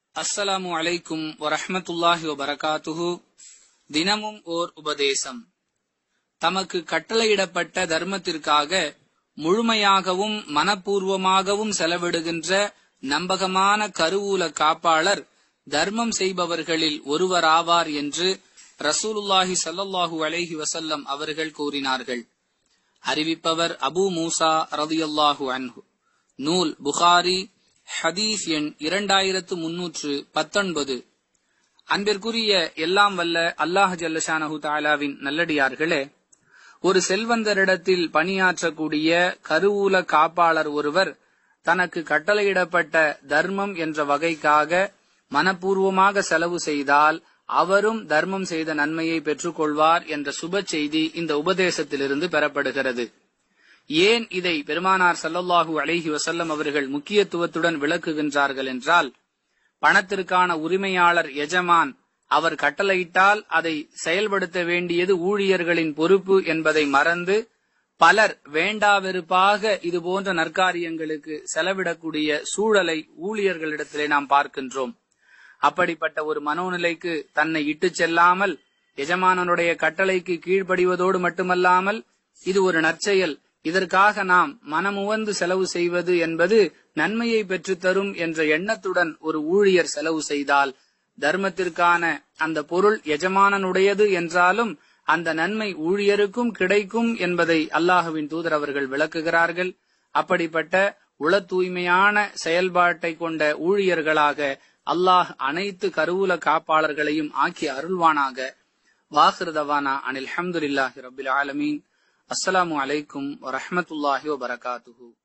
அஸ்ஸலாமு அலைக்கும் வரஹ்மத்துல்லாஹி வபரகாத்துஹு தினமும் ஓர் உபதேசம் தமக்கு கட்டளையிடப்பட்ட தர்மத்திற்காக முழுமையாகவும் மனப்பூர்வமாகவும் செலவிடுகின்ற நம்பகமான கருவூல காப்பாளர் தர்மம் செய்பவர்களில் ஒருவராவார் என்று ரசூலுல்லாஹி ஸல்லல்லாஹு அலைஹி வஸல்லம் அவர்கள் கூறினார்கள் அறிவிப்பவர் அபு மூசா ரதியல்லாஹு அன்ஹு நூல் புகாரி ஹதீஸ் எண் இரண்டாயிரத்து முன்னூற்று பத்தொன்பது அன்பிற்குரிய எல்லாம் வல்ல அல்லாஹ் ஜல்லஷானஹு தாலாவின் நல்லடியார்களே ஒரு செல்வந்தரிடத்தில் பணியாற்றக்கூடிய கருவூல காப்பாளர் ஒருவர் தனக்கு கட்டளையிடப்பட்ட தர்மம் என்ற வகைக்காக மனப்பூர்வமாக செலவு செய்தால் அவரும் தர்மம் செய்த நன்மையை பெற்றுக்கொள்வார் என்ற சுப செய்தி இந்த உபதேசத்திலிருந்து பெறப்படுகிறது ஏன் இதை பெருமானார் சல்லல்லாஹு அலைஹி வசல்லம் அவர்கள் முக்கியத்துவத்துடன் விளக்குகின்றார்கள் என்றால் பணத்திற்கான உரிமையாளர் எஜமான் அவர் கட்டளையிட்டால் அதை செயல்படுத்த வேண்டியது ஊழியர்களின் பொறுப்பு என்பதை மறந்து பலர் வேண்டாவெறுப்பாக இது போன்ற நற்காரியங்களுக்கு செலவிடக்கூடிய சூழலை ஊழியர்களிடத்திலே நாம் பார்க்கின்றோம் அப்படிப்பட்ட ஒரு மனோநிலைக்கு தன்னை இட்டுச் செல்லாமல் எஜமானனுடைய கட்டளைக்கு கீழ்ப்படிவதோடு மட்டுமல்லாமல் இது ஒரு நற்செயல் இதற்காக நாம் மனமுவந்து செலவு செய்வது என்பது நன்மையை பெற்றுத்தரும் என்ற எண்ணத்துடன் ஒரு ஊழியர் செலவு செய்தால் தர்மத்திற்கான அந்த பொருள் எஜமானனுடையது என்றாலும் அந்த நன்மை ஊழியருக்கும் கிடைக்கும் என்பதை அல்லாஹுவின் தூதர் அவர்கள் விளக்குகிறார்கள் அப்படிப்பட்ட உள தூய்மையான செயல்பாட்டை கொண்ட ஊழியர்களாக அல்லாஹ் அனைத்து கருவூல காப்பாளர்களையும் ஆக்கி அருள்வானாக வாஹிருதவானா அனில் அஹமதுல்லாஹி ரபில் ஆலமீன் அஸ்ஸலாமு அலைக்கும் வரஹமத்துல்லாஹி வபரகாத்துஹூ